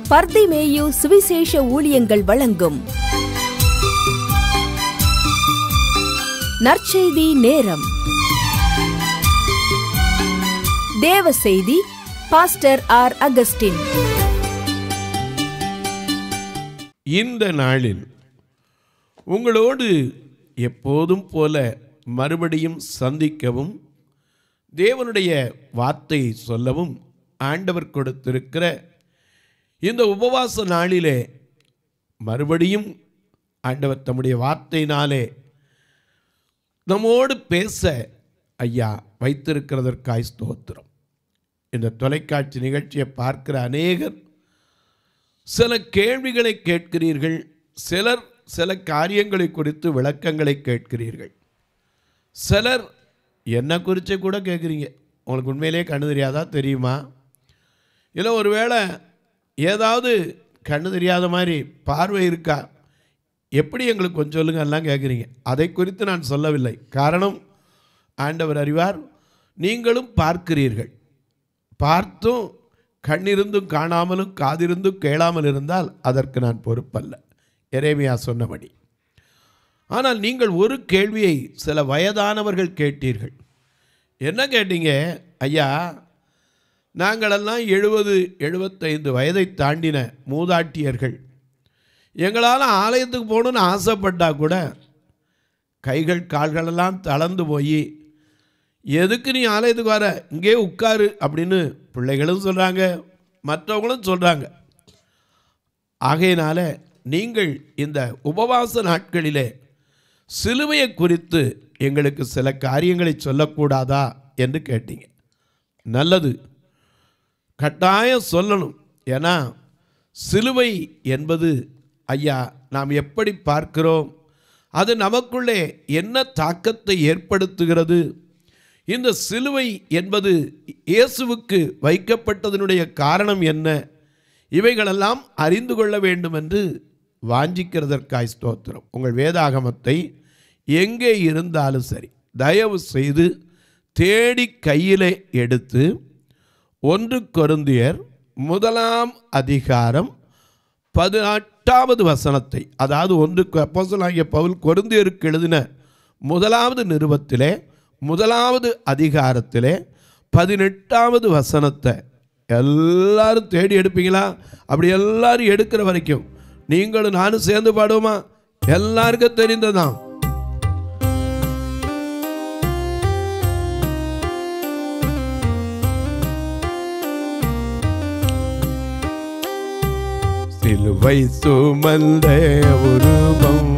பர்திமேயு சுவிசேஷ ஊழியங்கள் வழங்கும் நற்செய்தி நேரம் தேவ செய்தி பாஸ்டர் ஆர் அகஸ்டின் இந்த நாளில் உங்களோடு எப்போதும் போல மறுபடியும் சந்திக்கவும் தேவனுடைய வார்த்தையை சொல்லவும் ஆண்டவர் கொடுத்திருக்கிற இந்த உபவாச நாளிலே மறுபடியும் ஆண்டவர் தம்முடைய வார்த்தையினாலே நம்மோடு பேச ஐயா வைத்திருக்கிறதற்காய் ஸ்தோத்திரம் இந்த தொலைக்காட்சி நிகழ்ச்சியை பார்க்கிற அநேகர் சில கேள்விகளை கேட்கிறீர்கள் சிலர் சில காரியங்களை குறித்து விளக்கங்களை கேட்கிறீர்கள் சிலர் என்ன குறித்து கூட கேட்குறீங்க உங்களுக்கு உண்மையிலே கண்ணு தெரியாதா தெரியுமா இல்லை ஒருவேளை ஏதாவது கண்ணு தெரியாத மாதிரி பார்வை இருக்கா எப்படி எங்களுக்கு கொஞ்சம் சொல்லுங்க எல்லாம் கேட்குறீங்க அதை குறித்து நான் சொல்லவில்லை காரணம் ஆண்டவர் அறிவார் நீங்களும் பார்க்கிறீர்கள் பார்த்தும் கண்ணிருந்தும் காணாமலும் காதிருந்தும் கேளாமல் இருந்தால் அதற்கு நான் பொறுப்பல்ல எரேமியா சொன்னபடி ஆனால் நீங்கள் ஒரு கேள்வியை சில வயதானவர்கள் கேட்டீர்கள் என்ன கேட்டீங்க ஐயா நாங்களெல்லாம் எழுபது எழுபத்தைந்து வயதை தாண்டின மூதாட்டியர்கள் எங்களால் ஆலயத்துக்கு போகணுன்னு ஆசைப்பட்டா கூட கைகள் கால்களெல்லாம் தளர்ந்து போய் எதுக்கு நீ ஆலயத்துக்கு வர இங்கே உட்காரு அப்படின்னு பிள்ளைகளும் சொல்கிறாங்க மற்றவங்களும் சொல்கிறாங்க ஆகையினால நீங்கள் இந்த உபவாச நாட்களிலே சிலுவையை குறித்து எங்களுக்கு சில காரியங்களை சொல்லக்கூடாதா என்று கேட்டீங்க நல்லது கட்டாயம் சொல்லணும் ஏன்னா சிலுவை என்பது ஐயா நாம் எப்படி பார்க்கிறோம் அது நமக்குள்ளே என்ன தாக்கத்தை ஏற்படுத்துகிறது இந்த சிலுவை என்பது இயேசுவுக்கு வைக்கப்பட்டதனுடைய காரணம் என்ன இவைகளெல்லாம் அறிந்து கொள்ள வேண்டும் என்று வாஞ்சிக்கிறதற்காய் ஸ்தோத்திரம் உங்கள் வேதாகமத்தை எங்கே இருந்தாலும் சரி தயவு செய்து தேடி கையிலே எடுத்து ஒன்று கொருந்தியர் முதலாம் அதிகாரம் பதினெட்டாவது வசனத்தை அதாவது ஒன்று அப்போஸ்தலனாகிய பவுல் கொருந்தியருக்கு எழுதின முதலாவது நிருபத்திலே முதலாவது அதிகாரத்திலே பதினெட்டாவது வசனத்தை எல்லாரும் தேடி எடுப்பீங்களா அப்படி எல்லாரும் எடுக்கிற வரைக்கும் நீங்களும் நானும் சேர்ந்து பாடுவோமா எல்லாருக்கும் தெரிந்ததான் சிலுவை சுமந்த உருவம்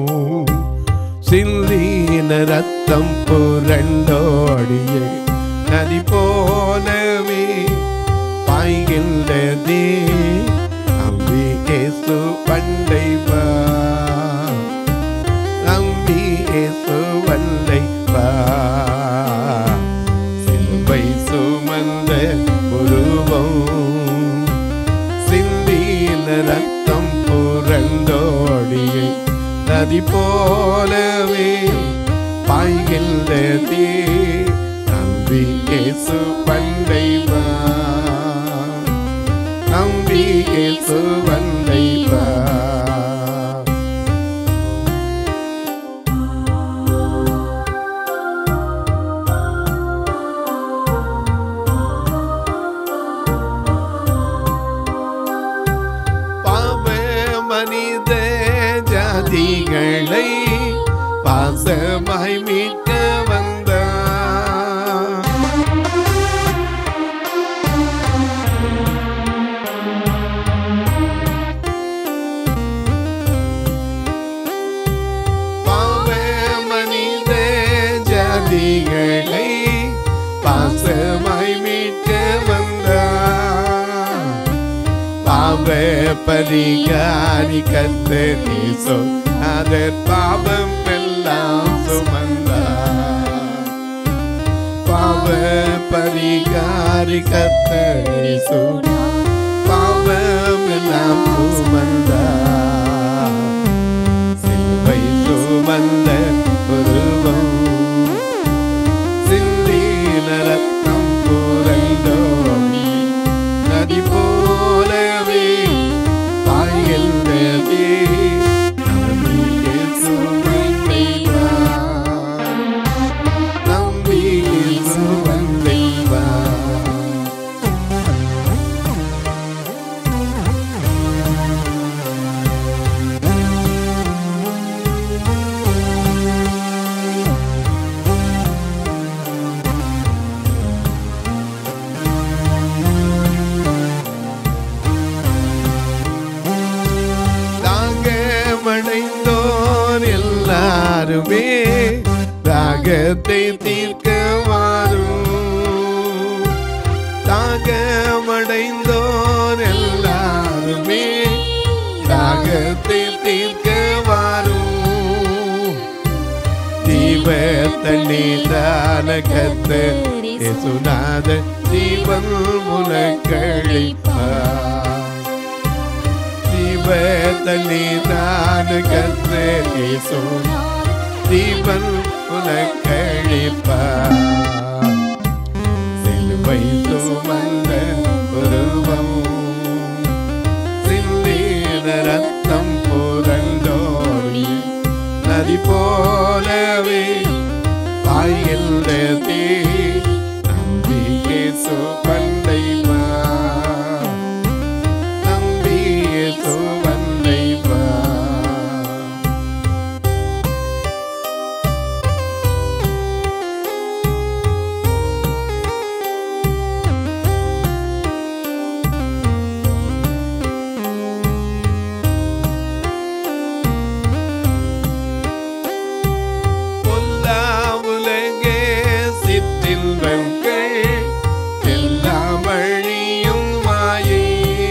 சில்லீன ரத்தம் புரண்டோடிய நதி போலவே பாய்கின்றதே அம்பி ஏசு பண்டை வா அம்பி ஏசு பண்டை வா சிலுவை சுமந்த உருவம் சிந்தின ரத்தம் புரண்டோடிய நதி போலவே பாய்கின்றதே நம்பி இயேசு பண்டை வா நம்பி இயேசு பண்டை வா பாவ மனித ஜாதிகளை பாசமாய் மீட்க வந்தார் பாவ மனித ஜாதிகளை பாசமாய் மீட்க வந்தார் பாவ பரிகாரி கத்தனீசோ அதர் பாவம் எல்லாம் சுமந்தார் பாவ பரிகாரி கத்தனீசோ பாவம் எல்லாம் சுமந்தார் சிலுவை சுமந்த உருவம் சிந்தின ரத்தம் புரண்டோடி நதி போலவே தாகத்தை தீர்க்க வாரும் தாகமடைந்தோர் எல்லாருமே தாகத்தை தீர்க்க வாரும் தீப தண்ணீரான கத்தர் சுனாத தீபம் உனக்களிப்பார் தீப தண்ணீரான கத்தர் சுனாத தீபம் உனக்களிப்பார் சிலுவை சுமந்த உருவம் சிந்தின ரத்தம் புரண்டோடி நதி போலவே பாய்கின்றதே நம்பிக்கை சுபண்டை வா நம்பிக்கை சுபண்டை வா பொல்லா உலகே சிற்றின்பங்கள் எல்லாம் வழியும் மாயை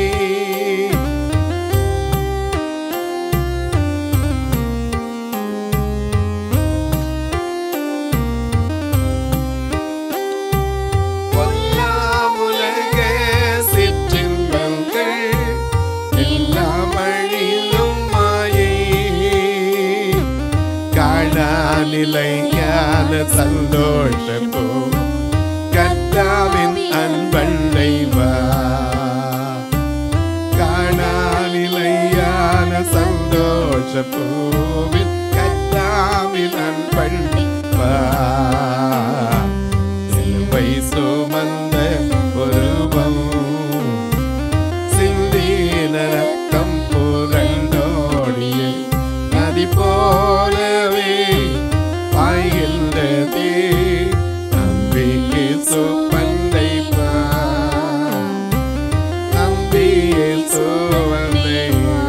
பொல்லா உலகே சிற்றின்பங்கள் எல்லாம் வழியும் மாயை காணாநிலையான சந்தோஷப்போ கத்தாவின் அன்பண்டை வா காணாநிலையான சந்தோஷப்போவின் கத்தாவின் அன்பண்டை வா சிலுவை சுமந்த ஒருவம் சிந்தீன ரத்தம் புரண்டோடிய நதி போலவே பாய்கின்றதே நம்பிக்கை சுப்பந்தை நம்பிக்கை சுவந்தை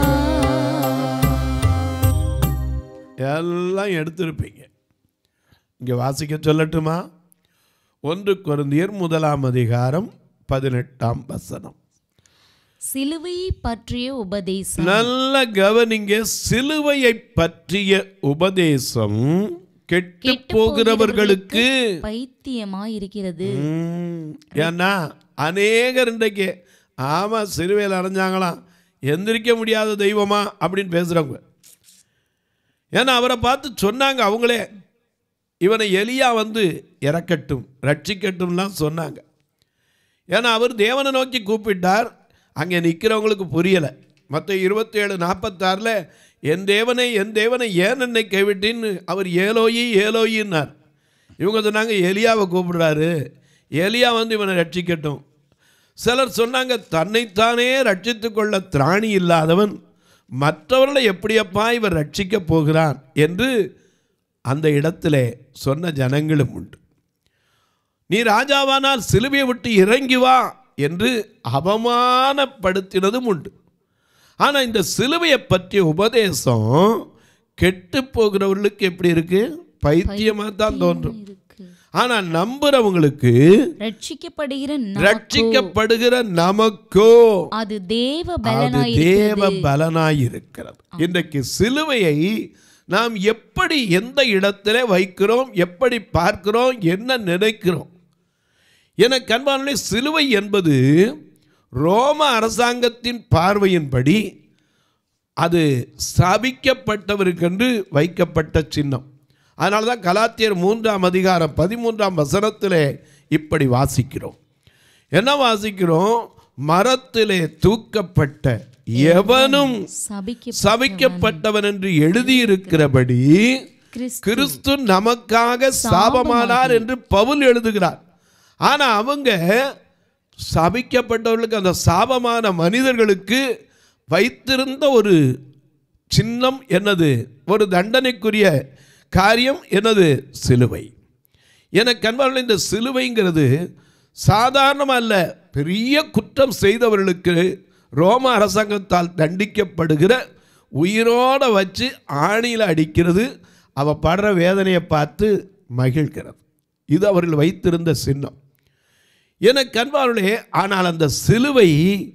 எல்லாம் எடுத்திருப்பீங்க இங்க வாசிக்க சொல்லட்டுமா ஒன்று கொரிந்தியர் முதலாம் அதிகாரம் பதினெட்டாம் வசனம் சிலுவையை பற்றிய உபதேசம் நல்ல கவனிங்க சிலுவையை பற்றிய உபதேசம் கெட்டு போகிறவர்களுக்கு பைத்தியமாய் இருக்கிறது ம், ஏன்னா அநேகர் இன்றைக்கு ஆமா சிலுவையில் அடைஞ்சாங்களாம் எந்திரிக்க முடியாத தெய்வமா அப்படின்னு பேசுறவங்க ஏன்னா அவரை பார்த்து சொன்னாங்க அவங்களே இவனை எலியா வந்து இறக்கட்டும் ரட்சிக்கட்டும்லாம் சொன்னாங்க ஏன்னா அவர் தேவனை நோக்கி கூப்பிட்டார் அங்கே நிற்கிறவங்களுக்கு புரியலை மற்ற இருபத்தேழு நாற்பத்தாறில் என் தேவனை என் தேவனை ஏன் என்னை கைவிட்டின்னு அவர் ஏலோயி ஏலோயின்னார் இவங்க சொன்னாங்க எலியாவை கூப்பிடுறாரு எலியா வந்து இவனை ரட்சிக்கட்டும் சிலர் சொன்னாங்க தன்னைத்தானே ரட்சித்துக் கொள்ள திராணி இல்லாதவன் மற்றவர்களை எப்படியப்பா இவர் ரட்சிக்கப் போகிறான் என்று அந்த இடத்திலே சொன்ன ஜனங்களும் உண்டு நீ ராஜாவானால் சிலுவையை விட்டு இறங்கி வா என்று அவமானப்படுத்தினதும் உண்டு ஆனால் இந்த சிலுவையை பற்றிய உபதேசம் கெட்டு போகிறவர்களுக்கு எப்படி இருக்கு பைத்தியமாக தான் தோன்றும் இருக்கு ஆனால் நம்புறவங்களுக்கு ரட்சிக்கப்படுகிற நமக்கோ ரட்சிக்கப்படுகிற நமக்கோ அது தேவ அது பலனாய் தேவ பலனாய் இருக்கிறது இன்றைக்கு சிலுவையை நாம் எப்படி எந்த இடத்துல வைக்கிறோம் எப்படி பார்க்கிறோம் என்ன நினைக்கிறோம் என கண்பானே சிலுவை என்பது ரோம அரசாங்கத்தின் பார்வையின்படி அது ஸ்தாபிக்கப்பட்டவருக்கென்று வைக்கப்பட்ட சின்னம் அதனால தான் கலாத்தியர் மூன்றாம் அதிகாரம் பதிமூன்றாம் வசனத்திலே இப்படி வாசிக்கிறோம் என்ன வாசிக்கிறோம் மரத்திலே தூக்கப்பட்ட எவனும் சபிக்க சபிக்கப்பட்டவன் என்று எழுதியிருக்கிறபடி கிறிஸ்து கிறிஸ்து நமக்காக சாபமானார் என்று பவுல் எழுதுகிறார் ஆனா அவங்க சபிக்கப்பட்டவர்களுக்கு அந்த சாபமான மனிதர்களுக்கு வைத்திருந்த ஒரு சின்னம் என்னது ஒரு தண்டனைக்குரிய காரியம் என்னது சிலுவை எனக்கு அன்பார்கள் இந்த சிலுவைங்கிறது சாதாரணமாக அல்ல பெரிய குற்றம் செய்தவர்களுக்கு ரோம அரசாங்கத்தால் தண்டிக்கப்படுகிற உயிரோட வச்சு ஆணியில் அடிக்கிறது அவ படுற வேதனையை பார்த்து மகிழ்கிறது இது அவர்கள் வைத்திருந்த சின்னம் எனக்கு அன்பார்களே ஆனால் அந்த சிலுவை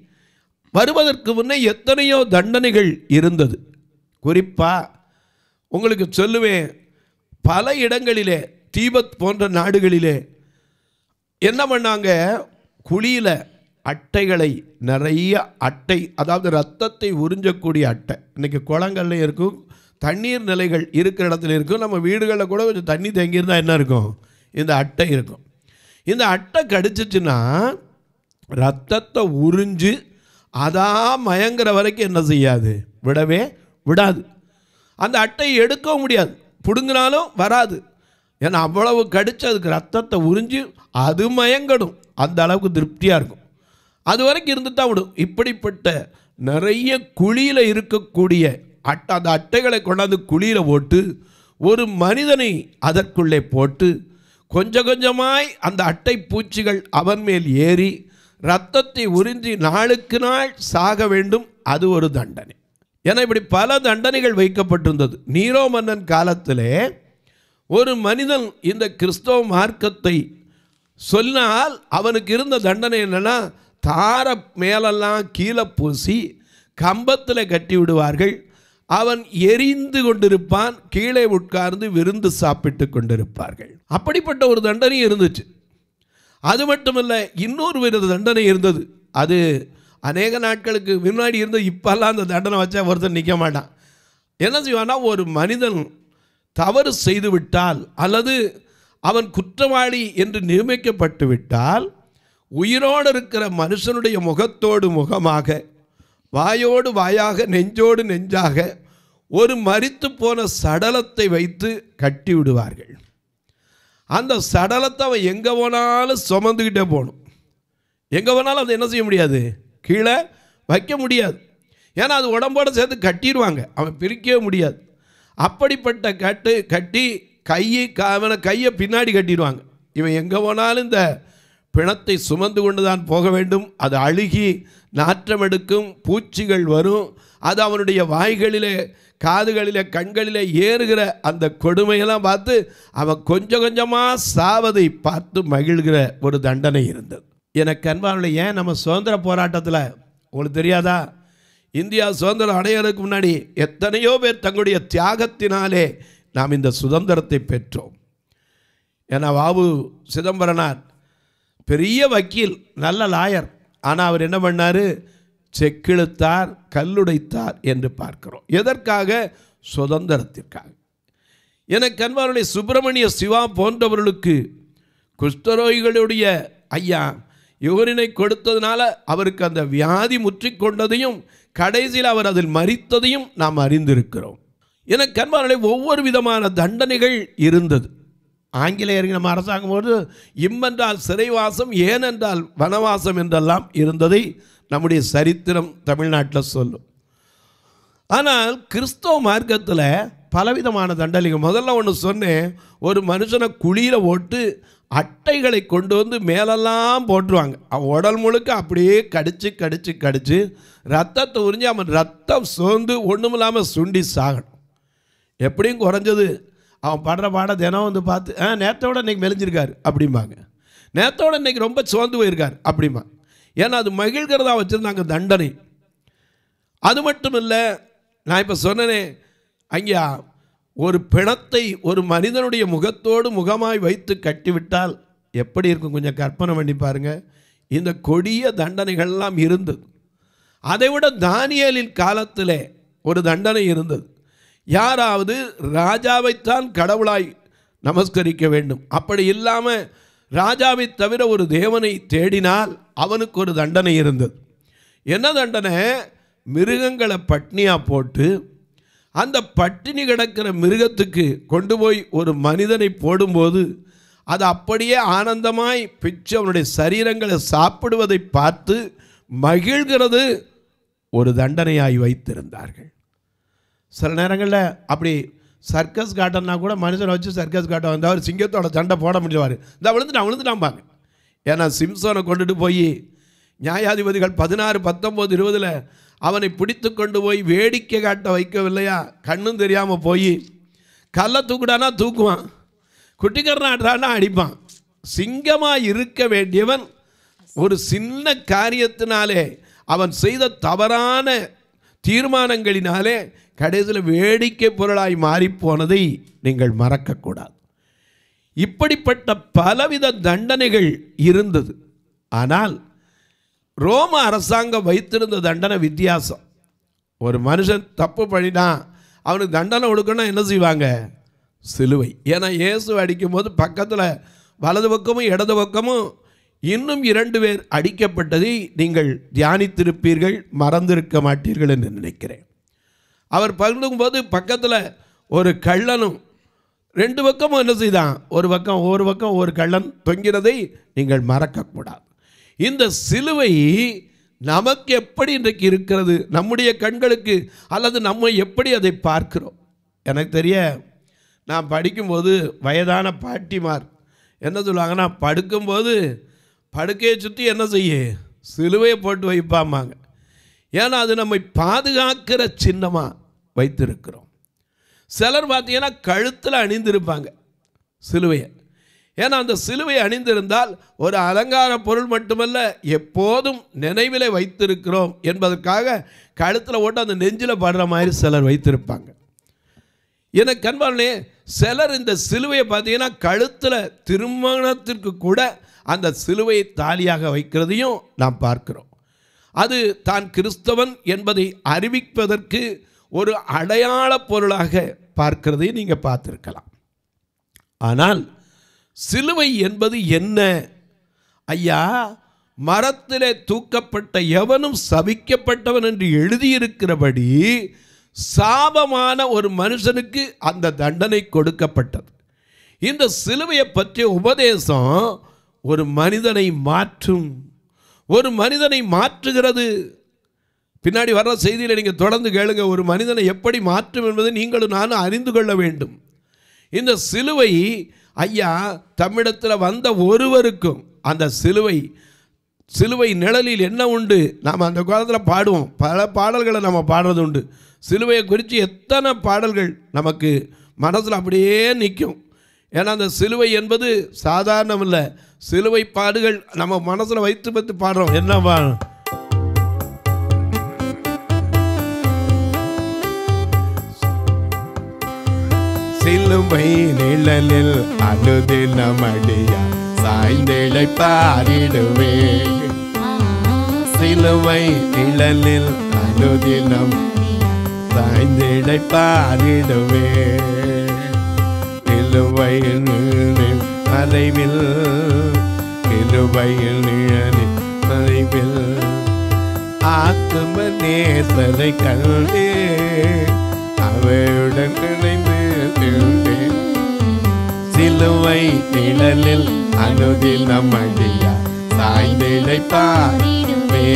வருவதற்கு முன்னே எத்தனையோ தண்டனைகள் இருந்தது குறிப்பாக உங்களுக்கு சொல்லுவேன் பல இடங்களிலே தீபத் போன்ற நாடுகளிலே என்ன பண்ணாங்க குழியில் அட்டைகளை நிறைய அட்டை அதாவது ரத்தத்தை உறிஞ்சக்கூடிய அட்டை இன்றைக்கி குளங்கள்ல இருக்கும் தண்ணீர் நிலைகள் இருக்கிற இடத்துல இருக்கும் நம்ம வீடுகளில் கூட கொஞ்சம் தண்ணி தேங்கியிருந்தால் என்ன இருக்கும் இந்த அட்டை இருக்கும் இந்த அட்டை கடிச்சிச்சுன்னா ரத்தத்தை உறிஞ்சு அதான் மயங்கிற வரைக்கும் என்ன செய்யாது விடவே விடாது அந்த அட்டையை எடுக்கவும் முடியாது பிடுங்கினாலும் வராது ஏன்னா அவ்வளவு கடிச்சு அதுக்கு ரத்தத்தை உறிஞ்சு அது மயங்கடும் அந்த அளவுக்கு திருப்தியாக இருக்கும் அது வரைக்கும் இருந்துட்டா விடும் இப்படிப்பட்ட நிறைய குழியில் இருக்கக்கூடிய அட்டை அந்த அட்டைகளை கொண்டாந்து குழியில் போட்டு ஒரு மனிதனை அதற்குள்ளே போட்டு கொஞ்சம் கொஞ்சமாய் அந்த அட்டை பூச்சிகள் அவன் மேல் ஏறி ரத்தத்தை உறிஞ்சி நாளுக்கு நாள் சாக வேண்டும் அது ஒரு தண்டனை ஏன்னா இப்படி பல தண்டனைகள் வைக்கப்பட்டிருந்தது நீரோ மன்னன் காலத்திலே ஒரு மனிதன் இந்த கிறிஸ்தவ மார்க்கத்தை சொன்னால் அவனுக்கு இருந்த தண்டனை என்னன்னா தார மேலெல்லாம் கீழே பூசி கம்பத்தில் கட்டி விடுவார்கள் அவன் எரிந்து கொண்டிருப்பான் கீழே உட்கார்ந்து விருந்து சாப்பிட்டு கொண்டிருப்பார்கள் அப்படிப்பட்ட ஒரு தண்டனை இருந்துச்சு அது மட்டுமல்ல இன்னொரு வித தண்டனை இருந்தது அது அநேக நாட்களுக்கு முன்னாடி இருந்த இப்பெல்லாம் அந்த தண்டனை வச்சா ஒருத்தர் நிற்க மாட்டான் என்ன செய்வான்னா ஒரு மனிதன் தவறு செய்து விட்டால் அல்லது அவன் குற்றவாளி என்று நியமிக்கப்பட்டு விட்டால் உயிரோடு இருக்கிற மனுஷனுடைய முகத்தோடு முகமாக வாயோடு வாயாக நெஞ்சோடு நெஞ்சாக ஒரு மரித்து போன சடலத்தை வைத்து கட்டி விடுவார்கள் அந்த சடலத்தை அவன் எங்கே போனாலும் சுமந்துக்கிட்டே போகணும் எங்கே போனாலும் அதை என்ன செய்ய முடியாது கீழே வைக்க முடியாது ஏன்னா அது உடம்போட சேர்த்து கட்டிடுவாங்க அவன் பிரிக்கவே முடியாது அப்படிப்பட்ட கட்டு கட்டி கையை க- அவனை கையை பின்னாடி கட்டிடுவாங்க இவன் எங்கே போனாலும் இந்த பிணத்தை சுமந்து கொண்டு தான் போக வேண்டும் அது அழுகி நாற்றம் எடுக்கும் பூச்சிகள் வரும் அது அவனுடைய வாய்களிலே காதுகளிலே கண்களிலே ஏறுகிற அந்த கொடுமையெல்லாம் பார்த்து அவன் கொஞ்சம் கொஞ்சமாக சாவதை பார்த்து மகிழ்கிற ஒரு தண்டனை இருந்தது எனக்கு அன்பானுடைய ஏன் நம்ம சுதந்திர போராட்டத்தில் உங்களுக்கு தெரியாதா இந்தியா சுதந்திரம் அடையிறதுக்கு முன்னாடி எத்தனையோ பேர் தங்களுடைய தியாகத்தினாலே நாம் இந்த சுதந்திரத்தை பெற்றோம் ஏன்னா வாவு சிதம்பரனார் பெரிய வக்கீல் நல்ல லாயர் ஆனால் அவர் என்ன பண்ணார் செக்கிழுத்தார் கல்லுடைத்தார் என்று பார்க்கிறோம் எதற்காக சுதந்திரத்திற்காக எனக்கு அன்பாருடைய சுப்பிரமணிய சிவா போன்றவர்களுக்கு குஷ்டரோகிகளுடைய ஐயா யுவரினை கொடுத்ததுனால அவருக்கு அந்த வியாதி முற்றிக்கொண்டதையும் கடைசியில் அவர் அதில் மரித்ததையும் நாம் அறிந்திருக்கிறோம் எனக்கு அன்பாருடைய ஒவ்வொரு விதமான தண்டனைகள் இருந்தது ஆங்கிலேயர்கள் நம்ம அரசாங்கம் போது இம்மென்றால் சிறைவாசம் ஏனென்றால் வனவாசம் என்றெல்லாம் இருந்ததை நம்முடைய சரித்திரம் தமிழ்நாட்டில் சொல்லும் ஆனால் கிறிஸ்தவ மார்க்கத்தில் பலவிதமான தண்டனைகள் முதல்ல ஒன்று சொன்னேன் ஒரு மனுஷனை குழியில் போட்டு அட்டைகளை கொண்டு வந்து மேலெல்லாம் போட்டுருவாங்க அவன் உடல் முழுக்க அப்படியே கடிச்சு கடிச்சு கடிச்சு ரத்தத்தை உறிஞ்சி அவன் ரத்தம் சோர்ந்து ஒன்றுமில்லாமல் சுண்டி சாகணும் எப்படியும் குறைஞ்சது அவன் படுற பாட தினம் வந்து பார்த்து ஆ நேற்றோட இன்னைக்கு மெலிஞ்சிருக்காரு அப்படிம்பாங்க நேற்றோட இன்னைக்கு ரொம்ப சோர்ந்து போயிருக்கார் அப்படிம்பா ஏன்னா அது மகிழ்கிறதா வச்சுருந்தாங்க தண்டனை அது மட்டும் இல்லை நான் இப்போ சொன்னனே ஐயா ஒரு பிணத்தை ஒரு மனிதனுடைய முகத்தோடு முகமாய் வைத்து கட்டிவிட்டால் எப்படி இருக்கும் கொஞ்சம் கற்பனை பண்ணி பாருங்க இந்த கொடிய தண்டனைகள்லாம் இருந்தது அதைவிட தானியலின் காலத்திலே ஒரு தண்டனை இருந்தது யாராவது ராஜாவைத்தான் கடவுளாய் நமஸ்கரிக்க வேண்டும் அப்படி இல்லாமல் ராஜாவை தவிர ஒரு தேவனை தேடினால் அவனுக்கு ஒரு தண்டனை இருந்தது என்ன தண்டனை மிருகங்களை பட்னியாக போட்டு அந்த பட்டினி கிடக்கிற மிருகத்துக்கு கொண்டு போய் ஒரு மனிதனை போடும்போது அது அப்படியே ஆனந்தமாய் பிச்சு அவனுடைய சரீரங்களை சாப்பிடுவதை பார்த்து மகிழ்கிறது ஒரு தண்டனையாய் வைத்திருந்தார்கள் சில நேரங்களில் அப்படி சர்க்கஸ் காட்டன்னா கூட மனுஷனை வச்சு சர்க்கஸ் காட்ட வந்தால் அவர் சிங்கத்தோட சண்டை போட முடிஞ்சவார் இந்த விழுந்துட்டான் விழுந்துட்டாம்பாங்க ஏன்னா சிம்சோனை கொண்டுட்டு போய் நியாயாதிபதிகள் பதினாறு பத்தொம்போது இருபதில் அவனை பிடித்து கொண்டு போய் வேடிக்கை காட்ட வைக்கவில்லையா கண்ணும் தெரியாமல் போய் கல்லை தூக்குடானா தூக்குவான் குட்டிக்கரன் ஆடுறான்னா அடிப்பான் சிங்கமாக இருக்க வேண்டியவன் ஒரு சின்ன காரியத்தினாலே அவன் செய்த தவறான தீர்மானங்களினாலே கடைசியில் வேடிக்கை பொருளாய் மாறிப்போனதை நீங்கள் மறக்கக்கூடாது இப்படிப்பட்ட பலவித தண்டனைகள் இருந்தது ஆனால் ரோம அரசாங்கம் வைத்திருந்த தண்டனை வித்தியாசம் ஒரு மனுஷன் தப்பு பண்ணினா அவனுக்கு தண்டனை கொடுக்கணும்னா என்ன செய்வாங்க சிலுவை ஏன்னா இயேசு அடிக்கும்போது பக்கத்தில் வலது பக்கமும் இடது பக்கமும் இன்னும் இரண்டு பேர் அடிக்கப்பட்டதை நீங்கள் தியானித்திருப்பீர்கள் மறந்திருக்க மாட்டீர்கள் என்று நினைக்கிறேன் அவர் பகிர்ந்தும்போது பக்கத்தில் ஒரு கள்ளனும் ரெண்டு பக்கமும் என்ன செய்தான் ஒரு பக்கம் ஒரு பக்கம் ஒரு கள்ளன் தொங்கிறதை நீங்கள் மறக்கக்கூடாது இந்த சிலுவை நமக்கு எப்படி இன்றைக்கு இருக்கிறது நம்முடைய கண்களுக்கு அல்லது நம்ம எப்படி அதை பார்க்கிறோம் எனக்கு தெரிய நான் படிக்கும்போது வயதான பாட்டிமார் என்ன சொல்லுவாங்கன்னா படுக்கும்போது படுக்கையை சுற்றி என்ன செய்ய சிலுவையை போட்டு வைப்பாமாங்க ஏன்னா அது நம்மை பாதுகாக்கிற சின்னமாக வைத்திருக்கிறோம் சிலர் பார்த்தீங்கன்னா கழுத்தில் அணிந்திருப்பாங்க சிலுவையை ஏன்னா அந்த சிலுவை அணிந்திருந்தால் ஒரு அலங்கார பொருள் மட்டுமல்ல எப்போதும் நினைவிலே வைத்திருக்கிறோம் என்பதற்காக கழுத்தில் ஓட்டு அந்த நெஞ்சில் படுற மாதிரி சிலர் வைத்திருப்பாங்க எனக்கு கண்பாளனே சிலர் இந்த சிலுவையை பார்த்தீங்கன்னா கழுத்தில் திருமணத்திற்கு கூட அந்த சிலுவையை தாலியாக வைக்கிறதையும் நாம் பார்க்கிறோம் அது தான் கிறிஸ்தவன் என்பதை அறிவிப்பதற்கு ஒரு அடையாள பொருளாக பார்க்கிறதையும் நீங்கள் பார்த்துருக்கலாம் ஆனால் சிலுவை என்பது என்ன ஐயா மரத்திலே தூக்கப்பட்ட எவனும் சபிக்கப்பட்டவன் என்று எழுதியிருக்கிறபடி சாபமான ஒரு மனுஷனுக்கு அந்த தண்டனை கொடுக்கப்பட்டது இந்த சிலுவையை பற்றிய உபதேசம் ஒரு மனிதனை மாற்றும் ஒரு மனிதனை மாற்றுகிறது பின்னாடி வர்ற செய்தியில் நீங்கள் தொடர்ந்து கேளுங்க ஒரு மனிதனை எப்படி மாற்றும் என்பதை நீங்களும் நானும் அறிந்து கொள்ள வேண்டும் இந்த சிலுவை ஐயா தம்மிடத்தில் வந்த ஒருவருக்கும் அந்த சிலுவை சிலுவை நிழலில் என்ன உண்டு நாம் அந்த காலத்தில் பாடுவோம் பல பாடல்களை நம்ம பாடுறது உண்டு சிலுவையை குறித்து எத்தனை பாடல்கள் நமக்கு மனசில் அப்படியே நிற்கும் ஏன்னா அந்த சிலுவை என்பது சாதாரணம் இல்லை சிலுவை பாடுகள் நம்ம மனசில் வைத்து வைத்து பாடுறோம் என்ன பா சிலுவை நிழலில் அனுதினமடியா சாய்ந்திழை பாரிடுவே சிலுவை நிழலில் அனுதினம் சாய்ந்திழை பாரிடுவே நிலுவையில் நிழலில் மறைவில் நிலுவையில் நிழலில் மறைவில் ஆத்தும நேசரை கண்டே அவருடன் இணைந்து இருந்தேன் சிலுவை நிழலில் அனுதினம் அடியா சாய்ந்திழை பாரிடுவே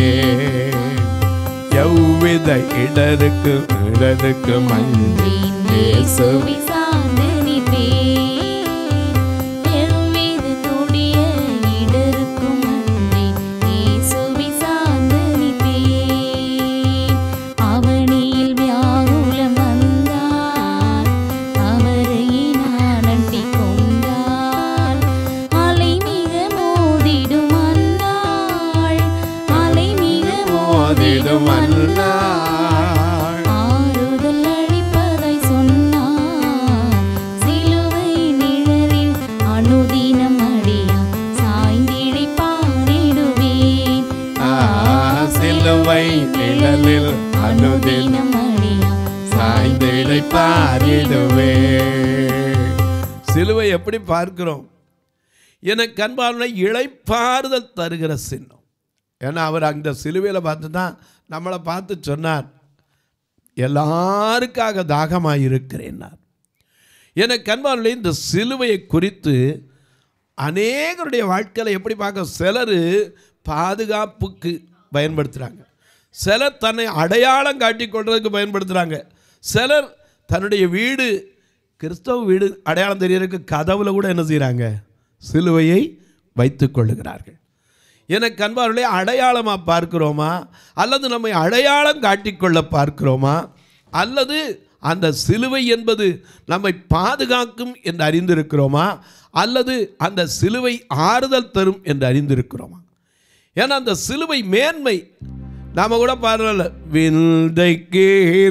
எவ்வித இடருக்கு இடருக்கு மஞ்சள் இயேசுவி சார்ந்து நிற்பேன். எவ்வித கொடிய இடருக்கும் அன்றி இயேசுவை சார்ந்து நிற்பேன். அவனியில் வியாகுலம் வந்தால் அவரையே நான் அண்டிக் கொண்டால் அலை மிக மோதிடும் அந்நாள் அலை மிக மோதிடும் மோதிடும் அந்நாள் அந்நாள் ஆறுதல் அளிப்பதை சொன்னார் சிலுவை நிழலில் அனுதினம் அடியா சாய்ந்திழை பாடிடுவேன் ஆ, சிலுவை நிழலில் அனுதினம் அடியா சாய்ந்திழை பாரிடுவே சிலுவை எப்படி பார்க்கிறோம் எனக்கு கண்பார்வை இளைப்பாறுதல் தருகிற சின்னம் ஏன்னா அவர் அந்த சிலுவையில் பார்த்து தான் நம்மளை பார்த்து சொன்னார் எல்லாருக்காக தாகமாக இருக்கிறேன்னார் எனக்கு கண்பார்வை இந்த சிலுவையை குறித்து அநேகருடைய வாழ்க்கையில் எப்படி பார்க்க சிலர் பாதுகாப்புக்கு பயன்படுத்துகிறாங்க சிலர் தன்னை அடையாளம் காட்டிக் கொள்றதுக்கு பயன்படுத்துகிறாங்க சிலர் தன்னுடைய வீடு கிறிஸ்தவ வீடு அடையாளம் தெரியறதுக்கு கதவுல கூட என்ன செய்கிறாங்க சிலுவையை வைத்துக் கொள்ளுகிறார்கள் எனக்கு அன்பார்களே அடையாளமாக பார்க்கிறோமா அல்லது நம்மை அடையாளம் காட்டிக்கொள்ள பார்க்கிறோமா அல்லது அந்த சிலுவை என்பது நம்மை பாதுகாக்கும் என்று அறிந்திருக்கிறோமா அல்லது அந்த சிலுவை ஆறுதல் தரும் என்று அறிந்திருக்கிறோமா ஏன்னா அந்த சிலுவை மேன்மை நாம கூட பாடுறோம்ல விந்தைக்கு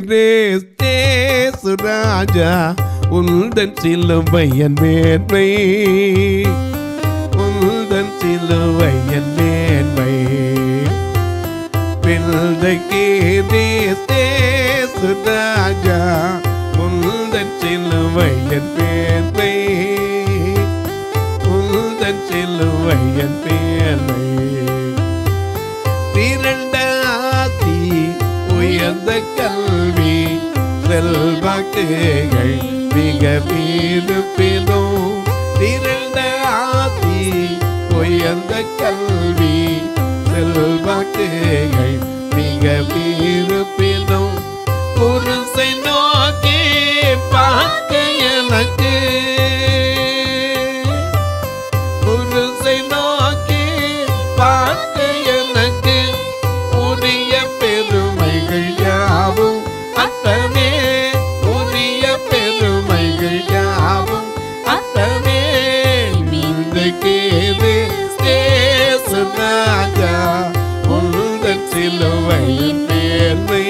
சுராஜா உந்தன் சிலுவை என் மேன்மை உந்தன் சிலுவை என் மேன்மை பிள்ளைக்கு சுராஜா உந்தன் சிலுவை என் மேன்மை உந்தன் சிலுவை என் மேன்மை திரண்ட ஆசி உயர்ந்த கல்வி செல்வாக்குகள் மிக வீருப்பினும் திரண்ட ஆசி உயர்ந்த கல்வி செல்வாக்குகள் மிக வீருப்பினும் குருசை நோக்கி பார்க்க எனக்கு குருசை நோக்கி பார்க்க எனக்கு உரிய பெருமைகள் யாவும் அத்தமே உரிய பெருமைகள் யாவும் அத்தமே கேது ராஜா உந்தன் சிலுவையின் மேன்மை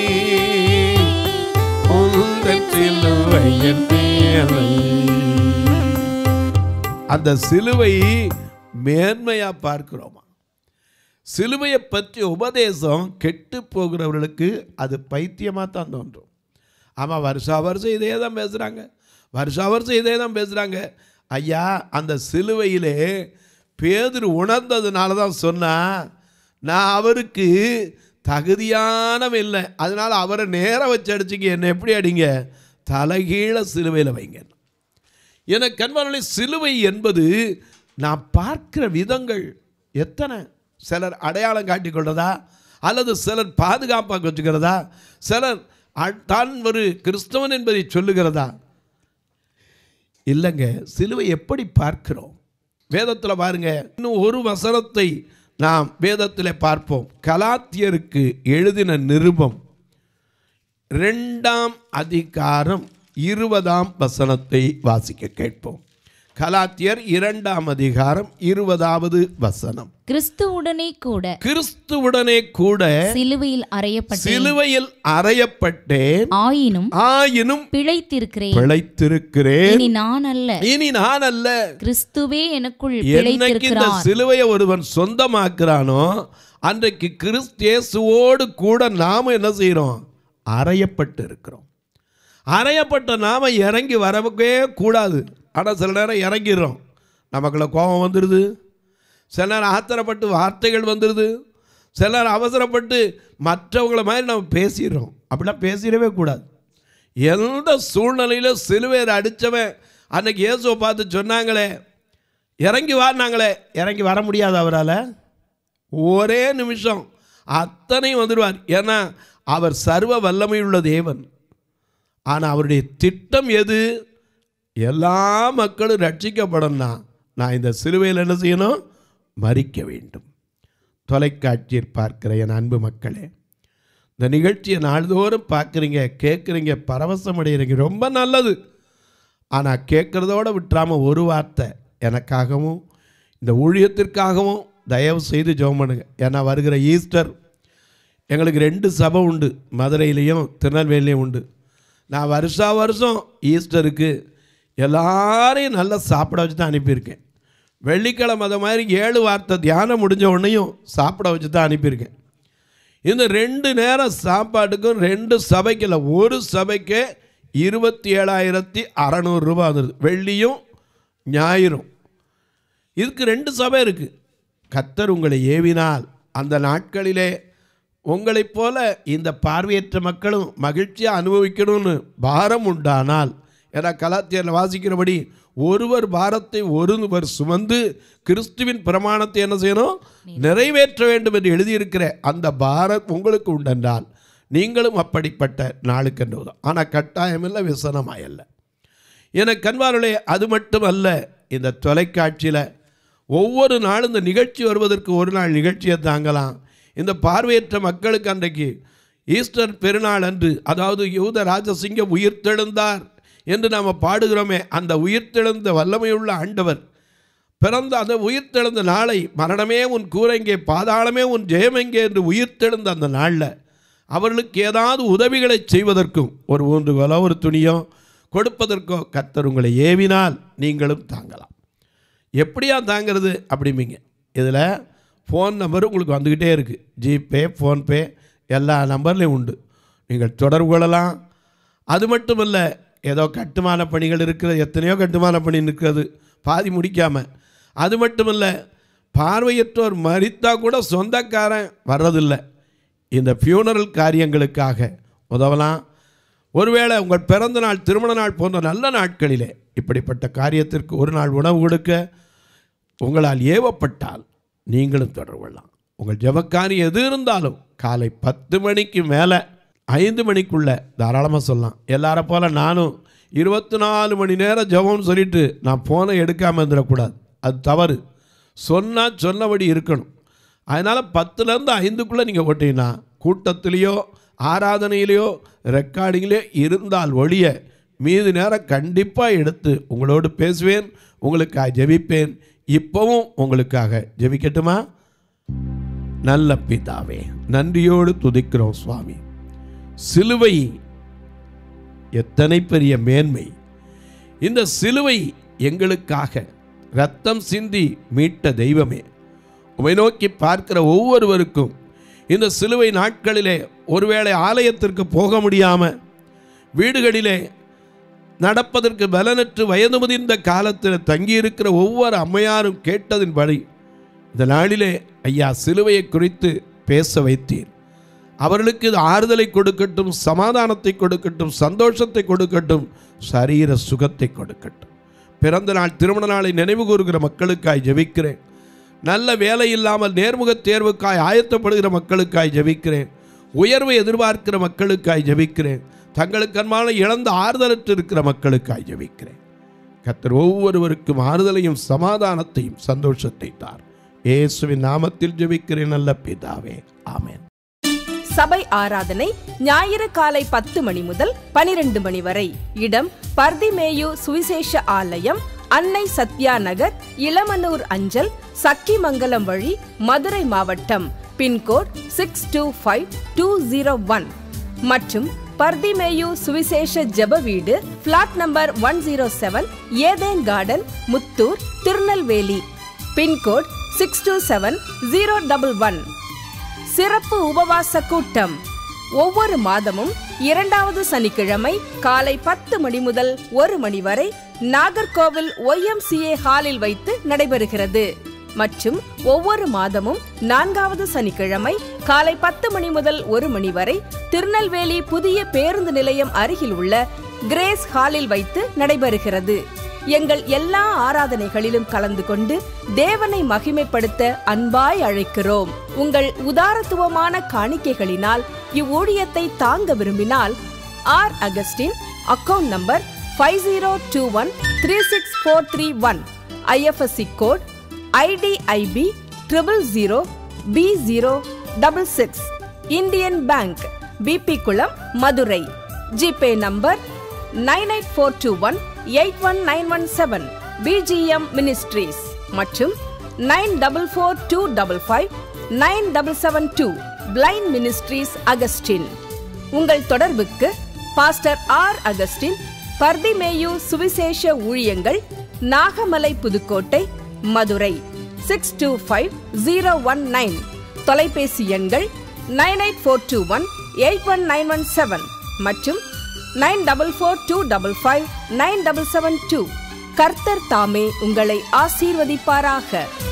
உந்தன் சிலுவையின் மேன்மை அந்த சிலுவை மேன்மையா பார்க்கிறோமா சிலுவையை பற்றிய உபதேசம் கெட்டு போகிறவர்களுக்கு அது பைத்தியமாக தான் தோன்றும் ஆமாம் வருஷா வருஷம் இதே தான் பேசுகிறாங்க வருஷா வருஷம் இதே தான் பேசுகிறாங்க ஐயா அந்த சிலுவையிலே பேதுரு உணர்ந்ததுனால தான் சொன்னா நான் அவருக்கு தகுதியானவன் இல்லை அதனால் அவரை நேரம் வச்சு அடிச்சிங்க என்னை எப்படி அடிங்க தலைகீழ சிலுவையில் வைங்க என கண்பானொலி சிலுவை என்பது நான் பார்க்கிற விதங்கள் எத்தனை சிலர் அடையாளம் காட்டிக் கொள்றதா அல்லது சிலர் பாதுகாப்பாக வச்சுக்கிறதா சிலர் அ- தான் ஒரு கிறிஸ்தவன் என்பதை சொல்லுகிறதா இல்லைங்க சிலுவை எப்படி பார்க்கிறோம் வேதத்தில் பாருங்க இன்னும் ஒரு வசனத்தை நாம் வேதத்தில் பார்ப்போம் கலாத்தியருக்கு எழுதின நிருபம் ரெண்டாம் அதிகாரம் இருபதாம் வசனத்தை வாசிக்க கேட்போம் கலாத்தியர் இரண்டாம் அதிகாரம் இருபதாவது வசனம் கிறிஸ்துவுடனே கூட கிறிஸ்துவுடனே கூட சிலுவையில் அறையப்பட்டேன் சிலுவையில் அறையப்பட்டேன் ஆயினும் ஆயினும் பிழைத்திருக்கிறேன் பிழைத்திருக்கிறேன் இனி நான் அல்ல இனி நான் அல்ல கிறிஸ்துவே எனக்குள் என்னைக்கு இந்த பிழைத்திருக்கிறார் சிலுவையை ஒருவன் சொந்தமாக்குறானோ அன்றைக்கு கிறிஸ்தியேசுவோடு கூட நாம என்ன செய்கிறோம் அறையப்பட்டு இருக்கிறோம் அறையப்பட்ட நாம இறங்கி வரவே கூடாது ஆனால் சில நேரம் இறங்கிடுறோம் நமக்குள்ள கோபம் வந்துடுது சில நேரம் ஆத்திரப்பட்டு வார்த்தைகள் வந்துடுது சில நேரம் அவசரப்பட்டு மற்றவங்கள மாதிரி நம்ம பேசிடுறோம் அப்படிலாம் பேசிடவே கூடாது எந்த சூழ்நிலையிலும் சிலுவையில் அடித்தவன் அன்னைக்கு இயேசுவை பார்த்து சொன்னாங்களே இறங்கி வாரினாங்களே இறங்கி வர முடியாது அவரால் ஒரே நிமிஷம் அத்தனையும் வந்துடுவார் ஏன்னா அவர் சர்வ வல்லமையுள்ள தேவன் ஆனால் அவருடைய திட்டம் எது எல்லா மக்களும் ரட்சிக்கப்படணும்னா நான் இந்த சிலுவையில் என்ன செய்யணும் மறிக்க வேண்டும் தொலைக்காட்சியில் பார்க்கிற என் அன்பு மக்களே இந்த நிகழ்ச்சியை நாள்தோறும் பார்க்குறீங்க கேட்குறீங்க பரவசம் அடைகிறீங்க ரொம்ப நல்லது ஆனால் கேட்குறதோட விட்டுறாமல் ஒரு வார்த்தை எனக்காகவும் இந்த ஊழியத்திற்காகவும் தயவு செய்து ஜெபம் பண்ணுங்க ஏன்னா வருகிற ஈஸ்டர் எங்களுக்கு ரெண்டு சபை உண்டு மதுரையிலையும் திருநெல்வேலிலையும் உண்டு நான் வருஷா வருஷம் ஈஸ்டருக்கு எல்லாரையும் நல்லா சாப்பிட வச்சு தான் அனுப்பியிருக்கேன் வெள்ளிக்கிழமை அதை மாதிரி ஏழு வார்த்தை தியானம் முடிஞ்ச உடனேயும் சாப்பிட வச்சு தான் அனுப்பியிருக்கேன் இந்த ரெண்டு நேரம் சாப்பாட்டுக்கும் ரெண்டு சபைக்கு இல்லை ஒரு சபைக்கு இருபத்தி ஏழாயிரத்தி அறநூறுரூபா வந்துடுது வெள்ளியும் ஞாயிறும் இதுக்கு ரெண்டு சபை இருக்குது கத்தர் உங்களை ஏவினால் அந்த நாட்களிலே உங்களைப் போல இந்த பார்வையற்ற மக்களும் மகிழ்ச்சியாக அனுபவிக்கணும்னு பாரம் உண்டானால் ஏன்னா கலாத்தியரில் வாசிக்கிறபடி ஒருவர் பாரத்தை ஒருவர் சுமந்து கிறிஸ்துவின் பிரமாணத்தை என்ன செய்யணும் நிறைவேற்ற வேண்டும் என்று எழுதியிருக்கிற அந்த பாரம் உங்களுக்கு உண்டென்றால் நீங்களும் அப்படிப்பட்ட நாளுக்கென்று உதவும் ஆனால் கட்டாயமில்லை விசனமாயல்ல என கண்பார்களே அது மட்டும் அல்ல இந்த தொலைக்காட்சியில் ஒவ்வொரு நாளும் இந்த நிகழ்ச்சி வருவதற்கு ஒரு நாள் நிகழ்ச்சியை தாங்கலாம் இந்த பார்வையற்ற மக்களுக்கு அன்றைக்கு ஈஸ்டர் பெருநாள் அன்று அதாவது யூத ராஜசிங்கம் உயிர்த்தெழுந்தார் என்று நாம் பாடுகிறோமே அந்த உயிர்த்தெழுந்த வல்லமையுள்ள ஆண்டவர் பிறந்த அந்த உயிர்த்தெழுந்த நாளை மரணமே உன் கூரைங்கே பாதாளமே உன் ஜெயமெங்கே என்று உயிர்த்தெழுந்த அந்த நாளில் அவர்களுக்கு ஏதாவது உதவிகளை செய்வதற்கும் ஒரு ஊன்றுகோலோ ஒரு துணியோ கொடுப்பதற்கோ கர்த்தர் உங்களை ஏவினால் நீங்களும் தாங்கலாம் எப்படியா தாங்கிறது அப்படிம்பீங்க இதில் ஃபோன் நம்பர் உங்களுக்கு வந்துக்கிட்டே இருக்குது ஜிபே ஃபோன்பே எல்லா நம்பர்லேயும் உண்டு நீங்கள் தொடர்பு கொள்ளலாம் அது மட்டும் இல்லை ஏதோ கட்டுமான பணிகள் இருக்கிறது எத்தனையோ கட்டுமான பணி இருக்கிறது பாதி முடிக்காமல் அது மட்டும் இல்லை பார்வையற்றோர் மறித்தா கூட சொந்தக்காரன் வர்றதில்லை இந்த ஃபியூனரல் காரியங்களுக்காக உதவலாம் ஒருவேளை உங்கள் பிறந்த நாள் திருமண நாள் போன்ற நல்ல நாட்களிலே இப்படிப்பட்ட காரியத்திற்கு ஒரு நாள் உணவு கொடுக்க உங்களால் ஏவப்பட்டால் நீங்களும் தொடர்பு கொள்ளலாம் உங்கள் ஜெபக்காரி எது இருந்தாலும் காலை பத்து மணிக்கு மேலே ஐந்து மணிக்குள்ளே தாராளமாக சொல்லலாம் எல்லாரை போல் நானும் இருபத்தி நாலு மணி நேரம் ஜெபம்னு சொல்லிட்டு நான் ஃபோனை எடுக்காமல் இருந்துடக்கூடாது அது தவறு சொன்னால் சொன்னபடி இருக்கணும் அதனால் பத்துலேருந்து ஐந்துக்குள்ளே நீங்கள் ஓட்டிங்கன்னா கூட்டத்திலேயோ ஆராதனையிலையோ ரெக்கார்டிங்லேயோ இருந்தால் ஒழிய மீது நேரம் கண்டிப்பாக எடுத்து உங்களோடு பேசுவேன் உங்களுக்காக ஜெபிப்பேன் இப்போவும் உங்களுக்காக ஜெபிக்கட்டுமா நல்ல பிதாவே நன்றியோடு துதிக்கிறோம் சுவாமி சிலுவை எத்தனை பெரிய மேன்மை இந்த சிலுவை எங்களுக்காக ரத்தம் சிந்தி மீட்ட தெய்வமே உமை நோக்கி பார்க்கிற ஒவ்வொருவருக்கும் இந்த சிலுவை நாட்களிலே ஒருவேளை ஆலயத்திற்கு போக முடியாமல் வீடுகளிலே நடப்பதற்கு பலனற்று வயது முதிர்ந்த காலத்தில் தங்கியிருக்கிற ஒவ்வொரு அம்மையாரும் கேட்டதின்படி இந்த நாளிலே ஐயா சிலுவையை குறித்து பேச வைத்தீர் அவர்களுக்கு இது ஆறுதலை கொடுக்கட்டும் சமாதானத்தை கொடுக்கட்டும் சந்தோஷத்தை கொடுக்கட்டும் சரீர சுகத்தை கொடுக்கட்டும் பிறந்த நாள் திருமண நாளை நினைவு கூறுகிற மக்களுக்காய் ஜெபிக்கிறேன் நல்ல வேலை இல்லாமல் நேர்முக தேர்வுக்காய் ஆயத்தப்படுகிற மக்களுக்காய் ஜெபிக்கிறேன் உயர்வை எதிர்பார்க்கிற மக்களுக்காய் ஜெபிக்கிறேன் தங்களுக்கு அன்பான இழந்த ஆறுதலற்று இருக்கிற மக்களுக்காய் ஜெபிக்கிறேன் கர்த்தர் ஒவ்வொருவருக்கும் ஆறுதலையும் சமாதானத்தையும் சந்தோஷத்தை தார் இயேசுவின் நாமத்தில் ஜெபிக்கிறேன் நல்ல பிதாவே ஆமென் சபை ஆராதனை ஞாயிறு காலை பத்து மணி முதல் பனிரெண்டு மணி வரை இடம் பர்திமேயு சுவிசேஷ ஆலயம் அன்னை சத்யா நகர் இளமனூர் அஞ்சல் சக்கிமங்கலம் வழி மதுரை மாவட்டம் pincode six two five two zero one மற்றும் பர்திமேயு சுவிசேஷ ஜெப வீடு flat number one zero seven Eden garden Muthur Tirunelveli pincode six two seven zero double one சிறப்பு உபவாச கூட்டம் ஒவ்வொரு மாதமும் இரண்டாவது சனிக்கிழமை காலை பத்து மணி முதல் ஒரு மணி வரை நாகர்கோவில் ஒய்எம்சிஏ ஹாலில் வைத்து நடைபெறுகிறது மற்றும் ஒவ்வொரு மாதமும் நான்காவது சனிக்கிழமை காலை பத்து மணி முதல் ஒரு மணி வரை திருநெல்வேலி புதிய பேருந்து நிலையம் அருகில் உள்ள கிரேஸ் ஹாலில் வைத்து நடைபெறுகிறது எங்கள் எல்லா ஆராதனைகளிலும் கலந்து கொண்டு தேவனை மகிமைப்படுத்த அன்பாய் அழைக்கிறோம் உங்கள் உதாரத்துவமான காணிக்கைகளினால் இவ்வூழியத்தை தாங்க விரும்பினால் R Augustine account number five zero two one three six four three one IFSC code IDIB triple zero B zero double six Indian bank BB Kulam Madurai GPay number nine eight four two one eight one nine one seven BGM ministries மற்றும் nine double four two double five nine double seven two blind ministries Augustine உங்கள் தொடர்புக்கு pastor R Augustine Bartimaeus சுவிசேஷ ஊழியங்கள் Nagamalai Pudukkottai Madurai six two five zero one nine தொலைபேசி எண்கள் nine eight four two one eight one nine one seven மற்றும் nine double four two double five nine double seven two கர்த்தர் தாமே உங்களை ஆசீர்வதிப்பாராக